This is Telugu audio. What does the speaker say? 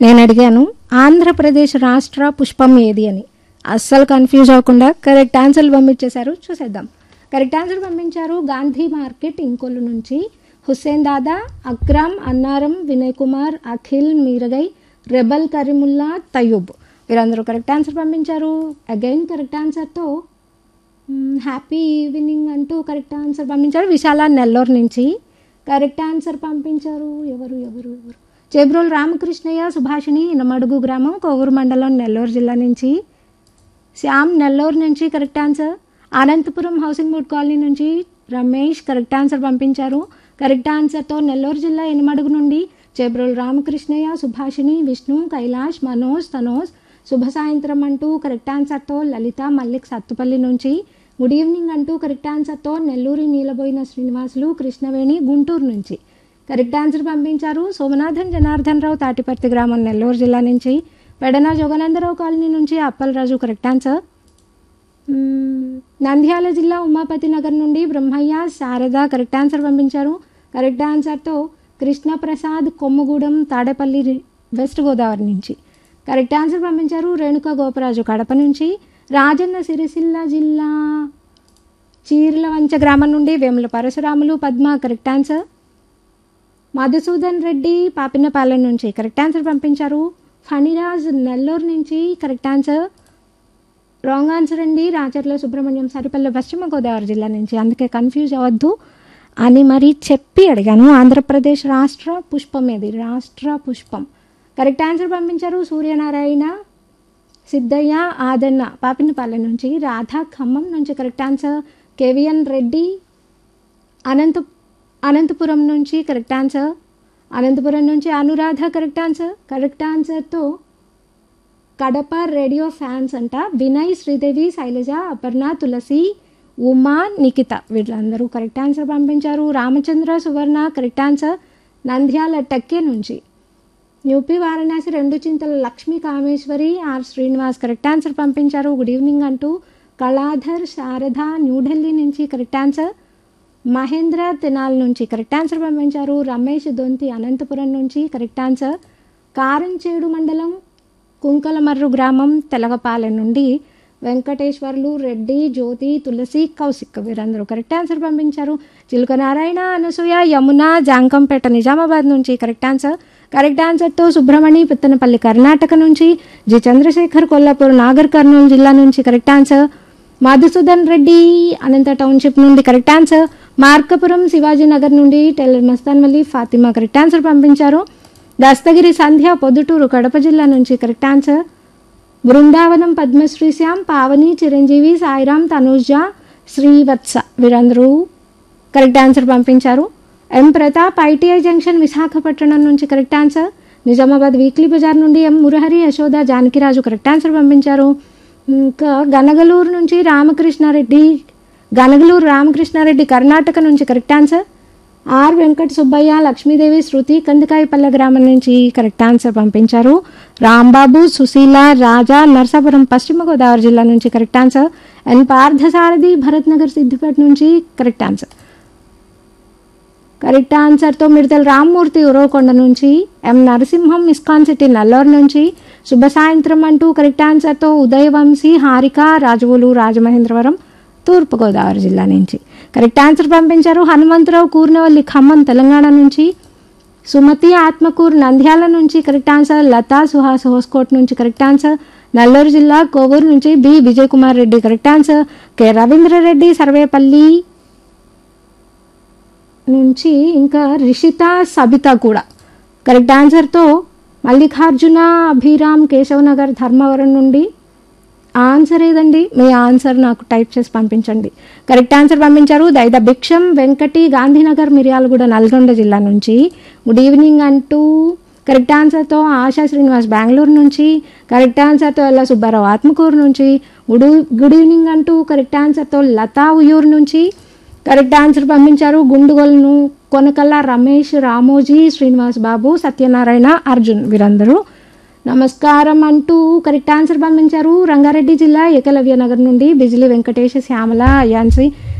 నేను అడిగాను ఆంధ్రప్రదేశ్ రాష్ట్ర పుష్పం ఏది అని అస్సలు కన్ఫ్యూజ్ అవ్వకుండా కరెక్ట్ ఆన్సర్లు పంపించేశారు చూసేద్దాం కరెక్ట్ ఆన్సర్ పంపించారు గాంధీ మార్కెట్ ఇంకొల్లు నుంచి హుస్సేన్ దాదా అక్రమ్ అన్నారం వినయ్ కుమార్ అఖిల్ మీరగై రెబల్ కరీముల్లా తయూబ్ వీరందరూ కరెక్ట్ ఆన్సర్ పంపించారు అగైన్ కరెక్ట్ ఆన్సర్తో హ్యాపీ ఈవినింగ్ అంటూ కరెక్ట్ ఆన్సర్ పంపించారు విశాల నెల్లూరు నుంచి కరెక్ట్ ఆన్సర్ పంపించారు ఎవరు ఎవరు ఎవరు చేబ్రోల్ రామకృష్ణయ్య సుభాషిణి ఇనమడుగు గ్రామం కోవూరు మండలం నెల్లూరు జిల్లా నుంచి శ్యామ్ నెల్లూరు నుంచి correct answer Anantapuram housing board colony నుంచి రమేష్ కరెక్ట్ ఆన్సర్ పంపించారు కరెక్ట్ ఆన్సర్తో నెల్లూరు జిల్లా ఎనిమడుగు నుండి చేబ్రోల్ రామకృష్ణయ్య సుభాషిణి విష్ణు కైలాష్ మనోజ్ తనోజ్ శుభ సాయంత్రం అంటూ కరెక్ట్ ఆన్సర్తో లలిత మల్లిక్ సత్తుపల్లి నుంచి గుడ్ ఈవినింగ్ అంటూ కరెక్ట్ ఆన్సర్తో నెల్లూరి నీలబోయిన శ్రీనివాసులు కృష్ణవేణి గుంటూరు నుంచి కరెక్ట్ ఆన్సర్ పంపించారు సోమనాథన్ జనార్దన్ రావు తాటిపర్తి గ్రామం నెల్లూరు జిల్లా నుంచి పెడన జోగనందరావు కాలనీ నుంచి అప్పలరాజు కరెక్ట్ ఆన్సర్ మ్మ్. నంద్యాల జిల్లా ఉమాపతి నగర్ నుండి బ్రహ్మయ్య శారద కరెక్ట్ ఆన్సర్ పంపించారు కరెక్ట్ ఆన్సర్తో కృష్ణప్రసాద్ కొమ్మగూడెం తాడేపల్లి రి- వెస్ట్ గోదావరి నుంచి కరెక్ట్ ఆన్సర్ పంపించారు రేణుక గోపరాజు కడప నుంచి రాజన్న సిరిసిల్ల జిల్లా చీర్లవంచ గ్రామం నుండి వేముల పరశురాములు పద్మ కరెక్ట్ ఆన్సర్ మధుసూదన్ రెడ్డి పాపినపాలెం నుంచి కరెక్ట్ ఆన్సర్ పంపించారు ఫణిరాజ్ నెల్లూరు నుంచి కరెక్ట్ ఆన్సర్ రాంగ్ ఆన్సర్ అండి రాచర్ల సుబ్రహ్మణ్యం సరిపల్లి పశ్చిమ గోదావరి జిల్లా నుంచి అందుకే కన్ఫ్యూజ్ అవ్వద్దు అని మరి చెప్పి అడిగాను ఆంధ్రప్రదేశ్ రాష్ట్ర పుష్పం ఏది రాష్ట్ర పుష్పం కరెక్ట్ ఆన్సర్ పంపించారు సూర్యనారాయణ సిద్ధయ్య ఆదన్న పాపినపాలెం నుంచి రాధా ఖమ్మం నుంచి correct answer K V N Reddy Anantha Anantapuram నుంచి కరెక్ట్ ఆన్సర్ అనంతపురం నుంచి అనురాధ కరెక్ట్ ఆన్సర్ కరెక్ట్ ఆన్సర్తో కడప రేడియో ఫ్యాన్స్ అంట వినయ్ శ్రీదేవి శైలజ అపర్ణ తులసి ఉమా నిఖిత వీళ్ళందరూ కరెక్ట్ ఆన్సర్ పంపించారు రామచంద్ర సువర్ణ కరెక్ట్ ఆన్సర్ నంద్యాల టెక్కే నుంచి యూపీ వారణాసి రెండు Chintala Lakshmi Kameswari R Srinivas correct answer పంపించారు గుడ్ ఈవినింగ్ అంటూ కళాధర్ శారద న్యూఢిల్లీ నుంచి కరెక్ట్ ఆన్సర్ మహేంద్ర తెనాల్ నుంచి కరెక్ట్ ఆన్సర్ పంపించారు రమేష్ దొంతి అనంతపురం నుంచి కరెక్ట్ ఆన్సర్ కారంచేడు మండలం కుంకలమర్రు గ్రామం తెలగపాలెం నుండి వెంకటేశ్వర్లు రెడ్డి జ్యోతి తులసి కౌశిక్ వీరందరూ కరెక్ట్ ఆన్సర్ పంపించారు చిలుక నారాయణ అనసూయ యమున జాంకంపేట నిజామాబాద్ నుంచి కరెక్ట్ ఆన్సర్ కరెక్ట్ ఆన్సర్తో సుబ్రహ్మణి పిత్తనపల్లి కర్ణాటక నుంచి జి చంద్రశేఖర్ కొల్లాపూర్ నాగర్ కర్నూలు జిల్లా నుంచి correct answer Madhusudan Reddy Anantha township నుండి కరెక్ట్ ఆన్సర్ మార్కపురం శివాజీ నగర్ నుండి teller Mastanvalli Fatima correct answer పంపించారు దస్తగిరి సంధ్య పొద్దుటూరు కడప జిల్లా నుంచి కరెక్ట్ ఆన్సర్ బృందావనం పద్మశ్రీ శ్యామ్ పావని చిరంజీవి సాయిరాం తనూజ శ్రీవత్స వీరందరూ కరెక్ట్ ఆన్సర్ పంపించారు M Pratap ITI junction Visakhapatnam నుంచి కరెక్ట్ ఆన్సర్ నిజామాబాద్ వీక్లీ బజార్ నుండి M Murahari Yashoda Janakiraju correct answer పంపించారు ఇంకా గనగలూరు నుంచి రామకృష్ణారెడ్డి గనగలూరు రామకృష్ణారెడ్డి కర్ణాటక నుంచి correct answer R Venkata Subbaiah Lakshmidevi Shruti Kandikayapalle గ్రామం నుంచి కరెక్ట్ ఆన్సర్ పంపించారు రాంబాబు సుశీల రాజా నర్సాపురం పశ్చిమ గోదావరి జిల్లా నుంచి correct answer N Parthasarathi Bharat Nagar Siddipet నుంచి కరెక్ట్ ఆన్సర్ కరెక్ట్ ఆన్సర్తో మిడతల రామ్మూర్తి ఉరవకొండ నుంచి M Narasimham ISKCON city Nallur నుంచి శుభ సాయంత్రం అంటూ కరెక్ట్ ఆన్సర్తో ఉదయవంశీ హారిక రాజువులు రాజమహేంద్రవరం తూర్పుగోదావరి జిల్లా నుంచి కరెక్ట్ ఆన్సర్ పంపించారు హనుమంతరావు కూర్నవల్లి ఖమ్మం తెలంగాణ నుంచి సుమతి ఆత్మకూరు నంద్యాల నుంచి కరెక్ట్ ఆన్సర్ లతా సుహాస్ హోస్కోట్ నుంచి కరెక్ట్ ఆన్సర్ నల్లూరు జిల్లా కోవూరు నుంచి B Vijay Kumar Reddy correct answer K Ravindra Reddy Sarvepalli నుంచి ఇంకా రిషిత సబిత కూడా కరెక్ట్ ఆన్సర్తో మల్లికార్జున అభిరామ్ కేశవ్ నగర్ ధర్మవరం నుండి ఆన్సర్ ఏదండి మీ ఆన్సర్ నాకు టైప్ చేసి పంపించండి కరెక్ట్ ఆన్సర్ పంపించారు దైద భిక్షం వెంకటి గాంధీనగర్ మిర్యాలగూడ నల్గొండ జిల్లా నుంచి గుడ్ ఈవినింగ్ అంటూ కరెక్ట్ ఆన్సర్తో ఆశా శ్రీనివాస్ బెంగళూరు నుంచి కరెక్ట్ ఆన్సర్తో ఎల్ల సుబ్బారావు ఆత్మకూరు నుంచి గుడ్ గుడ్ ఈవినింగ్ అంటూ కరెక్ట్ ఆన్సర్తో లతా ఉయూరు నుంచి కరెక్ట్ ఆన్సర్ పంపించారు గుండుగోలను కొనకల్ల రమేష్ రామోజీ శ్రీనివాస్ బాబు సత్యనారాయణ అర్జున్ వీరందరూ నమస్కారం అంటూ కరెక్ట్ ఆన్సర్ పంపించారు రంగారెడ్డి జిల్లా ఏకలవ్య నగర్ నుండి బిజిలి వెంకటేష్ శ్యామల అయాన్సి